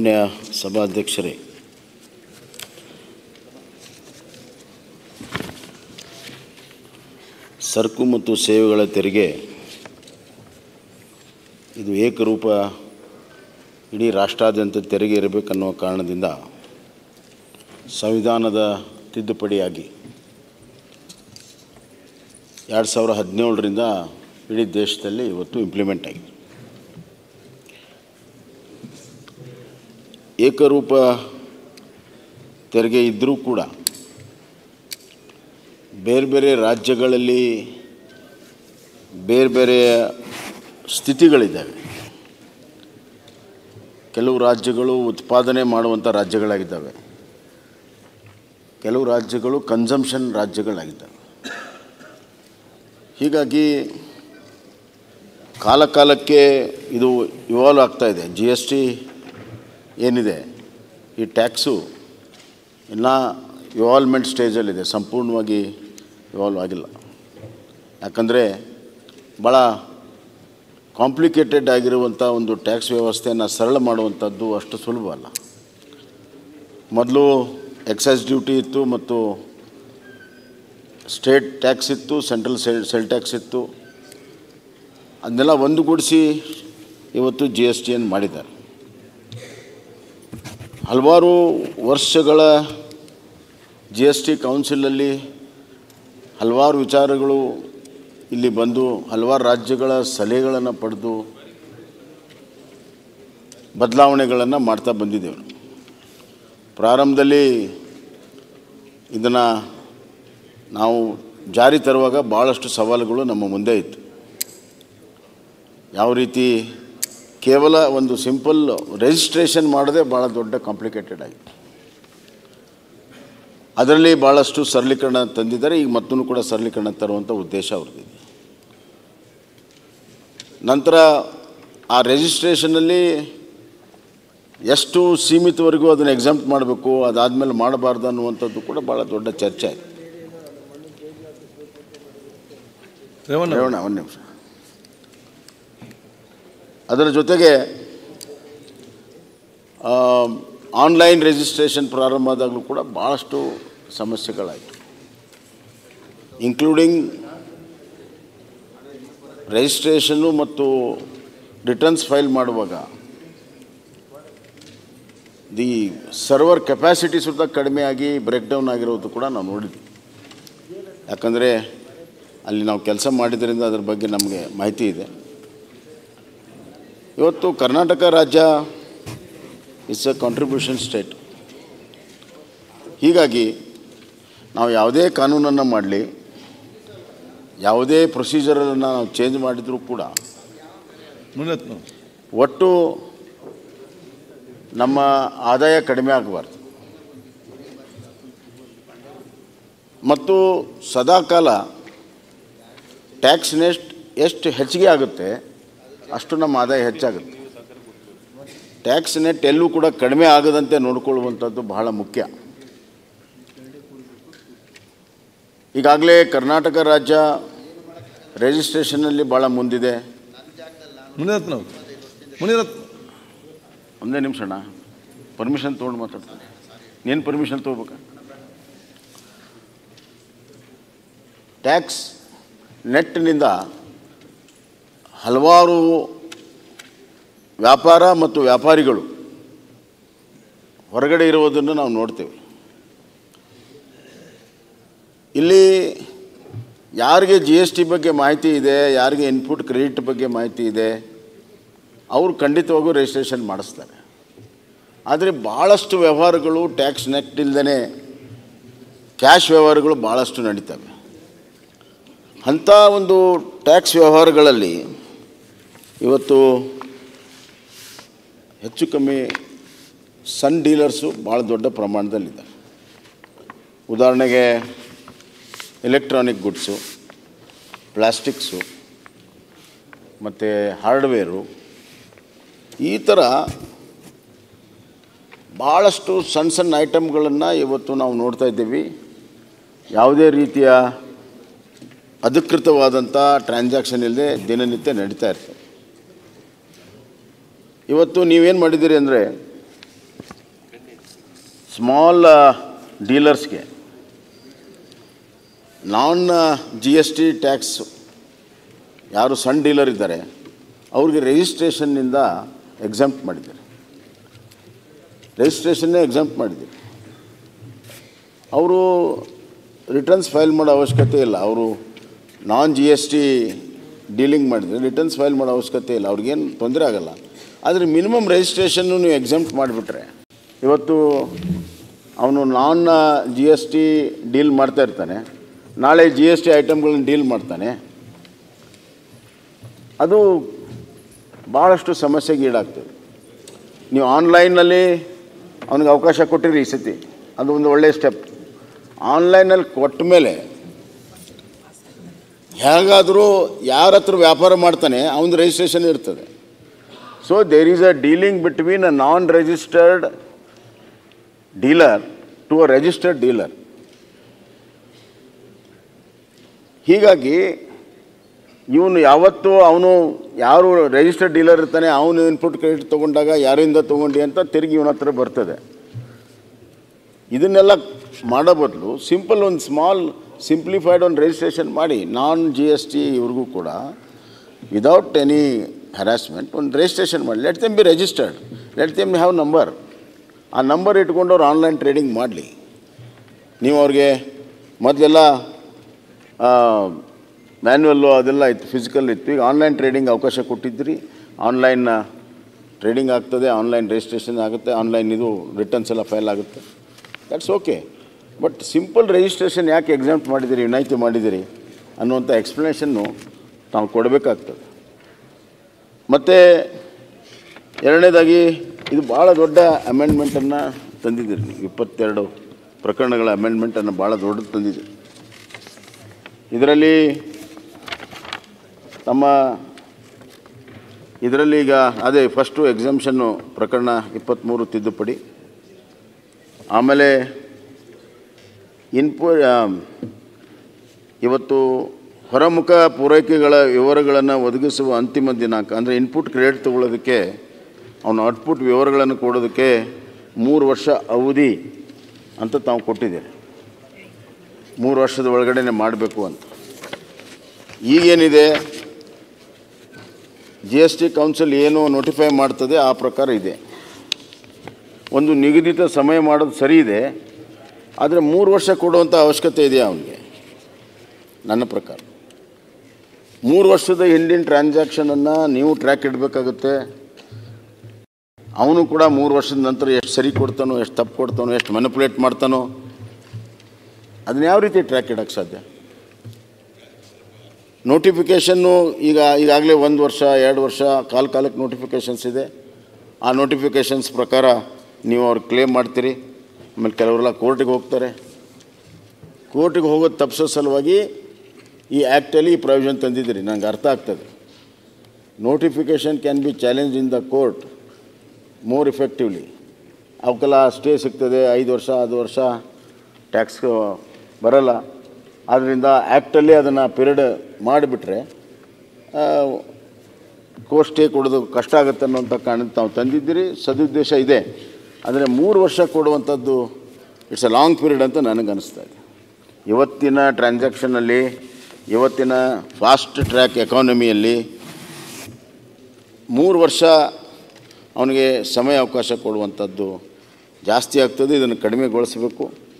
ಮಾನ್ಯ ಸಭಾಧ್ಯಕ್ಷರೇ ಸರಕು ಮತ್ತು ಸೇವೆಗಳ ತೆರಿಗೆ ಇದು ಏಕರೂಪ ಇಡೀ ರಾಷ್ಟ್ರಾದ್ಯಂತ ತೆರಿಗೆ ಇರಬೇಕನ್ನೋ ಕಾರಣದಿಂದ ಸಂವಿಧಾನದ ತಿದ್ದುಪಡಿಯಾಗಿ ಎರಡು ಸಾವಿರ ಹದಿನೇಳರಿಂದ ಇಡೀ ದೇಶದಲ್ಲಿ ಇವತ್ತು ಇಂಪ್ಲಿಮೆಂಟ್ ಆಗಿದೆ ಏಕರೂಪ ತೆರಿಗೆ ಇದ್ದರೂ ಕೂಡ ಬೇರೆ ಬೇರೆ ರಾಜ್ಯಗಳಲ್ಲಿ ಬೇರೆ ಬೇರೆ ಸ್ಥಿತಿಗಳಿದ್ದಾವೆ ಕೆಲವು ರಾಜ್ಯಗಳು ಉತ್ಪಾದನೆ ಮಾಡುವಂಥ ರಾಜ್ಯಗಳಾಗಿದ್ದಾವೆ ಕೆಲವು ರಾಜ್ಯಗಳು ಕನ್ಸಂಪ್ಷನ್ ರಾಜ್ಯಗಳಾಗಿದ್ದಾವೆ ಹೀಗಾಗಿ ಕಾಲ ಕಾಲಕ್ಕೆ ಇದು ಇವಾಲ್ವ್ ಆಗ್ತಾ ಇದೆ ಜಿ ಎಸ್ ಟಿ ಏನಿದೆ ಈ ಟ್ಯಾಕ್ಸು ಇನ್ನೂ ಇವಾಲ್ವ್ಮೆಂಟ್ ಸ್ಟೇಜಲ್ಲಿದೆ ಸಂಪೂರ್ಣವಾಗಿ ಇವಾಲ್ವ್ ಆಗಿಲ್ಲ ಯಾಕಂದರೆ ಭಾಳ ಕಾಂಪ್ಲಿಕೇಟೆಡ್ ಆಗಿರುವಂಥ ಒಂದು ಟ್ಯಾಕ್ಸ್ ವ್ಯವಸ್ಥೆಯನ್ನು ಸರಳ ಮಾಡುವಂಥದ್ದು ಅಷ್ಟು ಸುಲಭ ಅಲ್ಲ ಮೊದಲು ಎಕ್ಸೈಸ್ ಡ್ಯೂಟಿ ಇತ್ತು ಮತ್ತು ಸ್ಟೇಟ್ ಟ್ಯಾಕ್ಸ್ ಇತ್ತು ಸೆಂಟ್ರಲ್ ಸೆಲ್ ಸೆಲ್ ಟ್ಯಾಕ್ಸ್ ಇತ್ತು ಅದನ್ನೆಲ್ಲ ಒಂದುಗೂಡಿಸಿ ಇವತ್ತು ಜಿ ಎಸ್ ಟಿಯನ್ನು ಮಾಡಿದ್ದಾರೆ ಹಲವಾರು ವರ್ಷಗಳ ಜಿ ಎಸ್ ಟಿ ಕೌನ್ಸಿಲಲ್ಲಿ ಹಲವಾರು ವಿಚಾರಗಳು ಇಲ್ಲಿ ಬಂದು ಹಲವಾರು ರಾಜ್ಯಗಳ ಸಲಹೆಗಳನ್ನು ಪಡೆದು ಬದಲಾವಣೆಗಳನ್ನು ಮಾಡ್ತಾ ಬಂದಿದ್ದೇವೆ ನಾವು. ಪ್ರಾರಂಭದಲ್ಲಿ ಇದನ್ನು ನಾವು ಜಾರಿ ತರುವಾಗ ಭಾಳಷ್ಟು ಸವಾಲುಗಳು ನಮ್ಮ ಮುಂದೆ ಇತ್ತು ಯಾವ ರೀತಿ ಕೇವಲ ಒಂದು ಸಿಂಪಲ್ ರಿಜಿಸ್ಟ್ರೇಷನ್ ಮಾಡೋದೇ ಭಾಳ ದೊಡ್ಡ ಕಾಂಪ್ಲಿಕೇಟೆಡ್ ಆಗಿತ್ತು ಅದರಲ್ಲಿ ಭಾಳಷ್ಟು ಸರಳೀಕರಣ ತಂದಿದ್ದಾರೆ ಈಗ ಮತ್ತೂ ಕೂಡ ಸರಳೀಕರಣ ತರುವಂಥ ಉದ್ದೇಶ ಅವ್ರದ್ದಿದೆ ನಂತರ ಆ ರಿಜಿಸ್ಟ್ರೇಷನಲ್ಲಿ ಎಷ್ಟು ಸೀಮಿತವರೆಗೂ ಅದನ್ನು ಎಕ್ಸಾಮ್ಟ್ ಮಾಡಬೇಕು ಅದಾದಮೇಲೆ ಮಾಡಬಾರ್ದು ಅನ್ನುವಂಥದ್ದು ಕೂಡ ಭಾಳ ದೊಡ್ಡ ಚರ್ಚೆ ಆಯಿತು ರೇವಣ್ಣ ರೇವಣ್ಣ ಒಂದು ನಿಮಿಷ ಅದರ ಜೊತೆಗೆ ಆನ್ಲೈನ್ ರಿಜಿಸ್ಟ್ರೇಷನ್ ಪ್ರಾರಂಭ ಆದಾಗಲೂ ಕೂಡ ಭಾಳಷ್ಟು ಸಮಸ್ಯೆಗಳಾಯಿತು ಇನ್ಕ್ಲೂಡಿಂಗ್ ರಿಜಿಸ್ಟ್ರೇಷನ್ನು ಮತ್ತು ರಿಟರ್ನ್ಸ್ ಫೈಲ್ ಮಾಡುವಾಗ ದಿ ಸರ್ವರ್ ಕೆಪಾಸಿಟಿ ಸುತ್ತ ಕಡಿಮೆ ಆಗಿ ಬ್ರೇಕ್ ಡೌನ್ ಆಗಿರೋದು ಕೂಡ ನಾವು ನೋಡಿದ್ವಿ ಯಾಕಂದರೆ ಅಲ್ಲಿ ನಾವು ಕೆಲಸ ಮಾಡಿದ್ರಿಂದ ಅದ್ರ ಬಗ್ಗೆ ನಮಗೆ ಮಾಹಿತಿ ಇದೆ ಇವತ್ತು ಕರ್ನಾಟಕ ರಾಜ್ಯ ಇಟ್ಸ್ ಅ ಕಾಂಟ್ರಿಬ್ಯೂಷನ್ ಸ್ಟೇಟ್ ಹೀಗಾಗಿ ನಾವು ಯಾವುದೇ ಕಾನೂನನ್ನು ಮಾಡಲಿ ಯಾವುದೇ ಪ್ರೊಸೀಜರನ್ನು ನಾವು ಚೇಂಜ್ ಮಾಡಿದರೂ ಕೂಡ ಮುನಿರತ್ನ ಒಟ್ಟು ನಮ್ಮ ಆದಾಯ ಕಡಿಮೆ ಆಗಬಾರ್ದು ಮತ್ತು ಸದಾಕಾಲ ಟ್ಯಾಕ್ಸ್ ನೆಸ್ಟ್ ಎಷ್ಟು ಹೆಚ್ಚಿಗೆ ಆಗುತ್ತೆ ಅಷ್ಟು ನಮ್ಮ ಆದಾಯ ಹೆಚ್ಚಾಗುತ್ತೆ ಟ್ಯಾಕ್ಸ್ ನೆಟ್ ಎಲ್ಲೂ ಕೂಡ ಕಡಿಮೆ ಆಗದಂತೆ ನೋಡಿಕೊಳ್ಳುವಂಥದ್ದು ಬಹಳ ಮುಖ್ಯ ಈಗಾಗಲೇ ಕರ್ನಾಟಕ ರಾಜ್ಯ ರಿಜಿಸ್ಟ್ರೇಷನ್ನಲ್ಲಿ ಭಾಳ ಮುಂದಿದೆ ಮುನಿರತ್ನ ಅವ್ರು. ಮುನಿರತ್ನ ಒಂದೇ ನಿಮಿಷ ಅಣ್ಣ ಪರ್ಮಿಷನ್ ತೊಗೊಂಡು ಮಾತಾಡ್ತೀನಿ ನೀನು ಪರ್ಮಿಷನ್ ತೊಗೋಬೇಕಾ ಟ್ಯಾಕ್ಸ್ ನೆಟ್ನಿಂದ ಹಲವಾರು ವ್ಯಾಪಾರ ಮತ್ತು ವ್ಯಾಪಾರಿಗಳು ಹೊರಗಡೆ ಇರುವುದನ್ನು ನಾವು ನೋಡ್ತೇವೆ ಇಲ್ಲಿ ಯಾರಿಗೆ ಜಿ ಎಸ್ ಟಿ ಬಗ್ಗೆ ಮಾಹಿತಿ ಇದೆ ಯಾರಿಗೆ ಇನ್ಪುಟ್ ಕ್ರೆಡಿಟ್ ಬಗ್ಗೆ ಮಾಹಿತಿ ಇದೆ ಅವರು ಖಂಡಿತವಾಗೂ ರಿಜಿಸ್ಟ್ರೇಷನ್ ಮಾಡಿಸ್ತಾರೆ ಆದರೆ ಭಾಳಷ್ಟು ವ್ಯವಹಾರಗಳು ಟ್ಯಾಕ್ಸ್ ನೆಟ್ ಇಲ್ಲದೇ ಕ್ಯಾಶ್ ವ್ಯವಹಾರಗಳು ಭಾಳಷ್ಟು ನಡೀತವೆ ಅಂಥ ಒಂದು ಟ್ಯಾಕ್ಸ್ ವ್ಯವಹಾರಗಳಲ್ಲಿ ಇವತ್ತು ಹೆಚ್ಚು ಕಮ್ಮಿ ಸಣ್ಣ ಡೀಲರ್ಸು ಭಾಳ ದೊಡ್ಡ ಪ್ರಮಾಣದಲ್ಲಿದ್ದಾರೆ ಉದಾಹರಣೆಗೆ ಎಲೆಕ್ಟ್ರಾನಿಕ್ ಗುಡ್ಸು ಪ್ಲಾಸ್ಟಿಕ್ಸು ಮತ್ತು ಹಾರ್ಡ್ವೇರು ಈ ಥರ ಭಾಳಷ್ಟು ಸಣ್ಣ ಸಣ್ಣ ಐಟಮ್ಗಳನ್ನು ಇವತ್ತು ನಾವು ನೋಡ್ತಾ ಇದ್ದೀವಿ ಯಾವುದೇ ರೀತಿಯ ಅಧಿಕೃತವಾದಂಥ ಟ್ರಾನ್ಸಾಕ್ಷನ್ ಇಲ್ಲದೆ ದಿನನಿತ್ಯ ನಡೀತಾ ಇರ್ತದೆ ಇವತ್ತು ನೀವೇನು ಮಾಡಿದ್ದೀರಿ ಅಂದರೆ ಸ್ಮಾಲ್ ಡೀಲರ್ಸ್ಗೆ non G S T tax ಯಾರು ಸಣ್ಣ ಡೀಲರ್ ಇದ್ದಾರೆ ಅವ್ರಿಗೆ ರಿಜಿಸ್ಟ್ರೇಷನ್ನಿಂದ ಎಕ್ಸಾಮ್ಟ್ ಮಾಡಿದ್ದಾರೆ ರಿಜಿಸ್ಟ್ರೇಷನ್ನೇ ಎಕ್ಸಾಮ್ಟ್ ಮಾಡಿದ್ದೀರಿ ಅವರು ರಿಟರ್ನ್ಸ್ ಫೈಲ್ ಮಾಡೋ ಅವಶ್ಯಕತೆ ಇಲ್ಲ ಅವರು non G S T dealing ಮಾಡಿದರೆ ರಿಟರ್ನ್ಸ್ ಫೈಲ್ ಮಾಡೋ ಅವಶ್ಯಕತೆ ಇಲ್ಲ ಅವ್ರಿಗೇನು ತೊಂದರೆ ಆಗಲ್ಲ ಆದರೆ ಮಿನಿಮಮ್ ರಿಜಿಸ್ಟ್ರೇಷನ್ನು ನೀವು ಎಕ್ಸಾಮ್ಟ್ ಮಾಡಿಬಿಟ್ರೆ ಇವತ್ತು ಅವನು non G S T deal ಮಾಡ್ತಾ ಇರ್ತಾನೆ ನಾಳೆ ಜಿ ಎಸ್ ಟಿ ಐಟಮ್ಗಳನ್ನ ಡೀಲ್ ಮಾಡ್ತಾನೆ ಅದು ಭಾಳಷ್ಟು ಸಮಸ್ಯೆಗೆ ಈಡಾಗ್ತದೆ ನೀವು ಆನ್ಲೈನಲ್ಲಿ ಅವನಿಗೆ ಅವಕಾಶ ಕೊಟ್ಟಿರಿ ಈ ಸತಿ ಅದು ಒಂದು ಒಳ್ಳೆಯ ಸ್ಟೆಪ್ ಆನ್ಲೈನಲ್ಲಿ ಕೊಟ್ಟ ಮೇಲೆ ಹೇಗಾದರೂ ಯಾರ ಹತ್ರ ವ್ಯಾಪಾರ ಮಾಡ್ತಾನೆ ಅವನ ರಿಜಿಸ್ಟ್ರೇಷನ್ ಇರ್ತದೆ so there is a dealing between a non registered dealer to a registered dealer ಹೀಗಾಗಿ ಇವನು ಯಾವತ್ತೂ ಅವನು ಯಾರು ರಿಜಿಸ್ಟರ್ಡ್ ಡೀಲರ್ ಇರ್ತಾನೆ ಅವನು ಇನ್ಪುಟ್ ಕ್ರೆಡಿಟ್ ತೊಗೊಂಡಾಗ ಯಾರಿಂದ ತೊಗೊಂಡು ಅಂತ ತಿರುಗಿ ಇವನ ಹತ್ರ ಬರ್ತದೆ ಇದನ್ನೆಲ್ಲ ಮಾಡೋ ಬದಲು ಸಿಂಪಲ್ ಒಂದು ಸ್ಮಾಲ್ ಸಿಂಪ್ಲಿಫೈಡ್ ಒಂದು ರಿಜಿಸ್ಟ್ರೇಷನ್ ಮಾಡಿ ನಾನ್ ಜಿ ಎಸ್ ಟಿ ಇವ್ರಿಗೂ ಕೂಡ ವಿದೌಟ್ ಎನಿ ಹ್ಯಾರಾಸ್ಮೆಂಟ್ ಒಂದು ರಿಜಿಸ್ಟ್ರೇಷನ್ ಮಾಡಿ let them be registered let them have number ಆ ನಂಬರ್ ಇಟ್ಕೊಂಡು ಅವ್ರು ಆನ್ಲೈನ್ ಟ್ರೇಡಿಂಗ್ ಮಾಡಲಿ ನೀವು ಅವ್ರಿಗೆ ಮೊದಲೆಲ್ಲ ಮ್ಯಾನ್ಯಲ್ಲು ಅದೆಲ್ಲ ಇತ್ತು ಫಿಸಿಕಲ್ ಇತ್ತು ಈಗ ಆನ್ಲೈನ್ ಟ್ರೇಡಿಂಗ್ ಅವಕಾಶ ಕೊಟ್ಟಿದ್ರಿ ಆನ್ಲೈನ್ ಟ್ರೇಡಿಂಗ್ ಆಗ್ತದೆ ಆನ್ಲೈನ್ ರಿಜಿಸ್ಟ್ರೇಷನ್ ಆಗುತ್ತೆ ಆನ್ಲೈನ್ ಇದು ರಿಟರ್ನ್ಸ್ ಎಲ್ಲ ಫೈಲ್ ಆಗುತ್ತೆ that's okay but simple registration ಯಾಕೆ ಎಕ್ಸಾಮ್ಟ್ ಮಾಡಿದ್ದೀರಿ ವಿನಾಯಿತಿ ಮಾಡಿದ್ದೀರಿ ಅನ್ನುವಂಥ ಎಕ್ಸ್ಪ್ಲನೇಷನ್ನು ನಾವು ಕೊಡಬೇಕಾಗ್ತದೆ ಮತ್ತು ಎರಡನೇದಾಗಿ ಇದು ಭಾಳ ದೊಡ್ಡ ಅಮೆಂಡ್ಮೆಂಟನ್ನು ತಂದಿದ್ದೀರಿ ನೀವು ಇಪ್ಪತ್ತೆರಡು ಪ್ರಕರಣಗಳ ಅಮೆಂಡ್ಮೆಂಟನ್ನು ಭಾಳ ದೊಡ್ಡದು ತಂದಿದ್ದೀರಿ ಇದರಲ್ಲಿ ತಮ್ಮ ಇದರಲ್ಲಿ ಈಗ ಅದೇ ಫಸ್ಟು ಎಕ್ಸಾಮ್ಷನ್ನು ಪ್ರಕರಣ ಇಪ್ಪತ್ತ್ಮೂರು ತಿದ್ದುಪಡಿ ಆಮೇಲೆ ಇನ್ಪು ಇವತ್ತು ಹೊರಮುಖ ಪೂರೈಕೆಗಳ ವಿವರಗಳನ್ನು ಒದಗಿಸುವ ಅಂತಿಮ ದಿನಾಂಕ ಅಂದರೆ ಇನ್ಪುಟ್ ಕ್ರೆಡಿಟ್ ತಗೊಳ್ಳೋದಕ್ಕೆ ಅವನು ಔಟ್ಪುಟ್ ವಿವರಗಳನ್ನು ಕೊಡೋದಕ್ಕೆ ಮೂರು ವರ್ಷ ಅವಧಿ ಅಂತ ತಾವು ಕೊಟ್ಟಿದ್ದೀರಿ ಮೂರು ವರ್ಷದ ಒಳಗಡೆ ಮಾಡಬೇಕು ಅಂತ ಈಗೇನಿದೆ ಜಿ ಎಸ್ ಟಿ ಕೌನ್ಸಿಲ್ ಏನು ನೋಟಿಫೈ ಮಾಡ್ತದೆ ಆ ಪ್ರಕಾರ ಇದೆ ಒಂದು ನಿಗದಿತ ಸಮಯ ಮಾಡೋದು ಸರಿ ಇದೆ ಆದರೆ ಮೂರು ವರ್ಷ ಕೊಡುವಂಥ ಅವಶ್ಯಕತೆ ಇದೆಯಾ ಅವನಿಗೆ ನನ್ನ ಪ್ರಕಾರ ಮೂರು ವರ್ಷದ ಹಿಂದಿನ ಟ್ರಾನ್ಸಾಕ್ಷನನ್ನು ನೀವು ಟ್ರ್ಯಾಕ್ ಇಡಬೇಕಾಗುತ್ತೆ ಅವನು ಕೂಡ ಮೂರು ವರ್ಷದ ನಂತರ ಎಷ್ಟು ಸರಿ ಕೊಡ್ತಾನೋ ಎಷ್ಟು ತಪ್ಪು ಕೊಡ್ತಾನೋ ಎಷ್ಟು ಮ್ಯಾನಿಪುಲೇಟ್ ಮಾಡ್ತಾನೋ ಅದನ್ನ ಯಾವ ರೀತಿ ಟ್ರ್ಯಾಕ್ ಇಡೋಕ್ಕೆ ಸಾಧ್ಯ ನೋಟಿಫಿಕೇಷನ್ನು ಈಗ ಈಗಾಗಲೇ ಒಂದು ವರ್ಷ ಎರಡು ವರ್ಷ ಕಾಲ ಕಾಲಕ್ಕೆ ನೋಟಿಫಿಕೇಷನ್ಸ್ ಇದೆ ಆ ನೋಟಿಫಿಕೇಷನ್ಸ್ ಪ್ರಕಾರ ನೀವು ಅವ್ರು ಕ್ಲೇಮ್ ಮಾಡ್ತೀರಿ ಆಮೇಲೆ ಕೆಲವರೆಲ್ಲ ಕೋರ್ಟಿಗೆ ಹೋಗ್ತಾರೆ ಕೋರ್ಟಿಗೆ ಹೋಗೋದು ತಪ್ಪಿಸೋ ಸಲುವಾಗಿ ಈ ಆ್ಯಕ್ಟಲ್ಲಿ ಈ ಪ್ರೊವಿಷನ್ ತಂದಿದ್ದೀರಿ ನನಗೆ ಅರ್ಥ ಆಗ್ತದೆ notification can be challenge in the court more effectively ಅವಕ್ಕೆಲ್ಲ ಸ್ಟೇ ಸಿಗ್ತದೆ ಐದು ವರ್ಷ ಆರು ವರ್ಷ ಟ್ಯಾಕ್ಸ್ ಬರಲ್ಲ ಆದ್ದರಿಂದ ಆ್ಯಕ್ಟಲ್ಲಿ ಅದನ್ನು ಪಿರಿಯಡ್ ಮಾಡಿಬಿಟ್ರೆ ಕೋರ್ಟ್ ಸ್ಟೇ ಕೊಡೋದು ಕಷ್ಟ ಆಗುತ್ತೆ ಅನ್ನೋಂಥ ಕಾರಣಕ್ಕೆ ತಾವು ತಂದಿದ್ದೀರಿ ಸದುದ್ದೇಶ ಇದೆ ಆದರೆ ಮೂರು ವರ್ಷ ಕೊಡುವಂಥದ್ದು ಇಟ್ಸ್ ಅ ಲಾಂಗ್ ಪೀರಿಯಡ್ ಅಂತ ನನಗೆ ಅನಿಸ್ತಾ ಇದೆ ಇವತ್ತಿನ ಟ್ರಾನ್ಸಾಕ್ಷನಲ್ಲಿ ಇವತ್ತಿನ ಫಾಸ್ಟ್ ಟ್ರ್ಯಾಕ್ ಎಕಾನಮಿಯಲ್ಲಿ ಮೂರು ವರ್ಷ ಅವನಿಗೆ ಸಮಯ ಅವಕಾಶ ಕೊಡುವಂಥದ್ದು ಜಾಸ್ತಿ ಆಗ್ತದೆ ಇದನ್ನು ಕಡಿಮೆಗೊಳಿಸಬೇಕು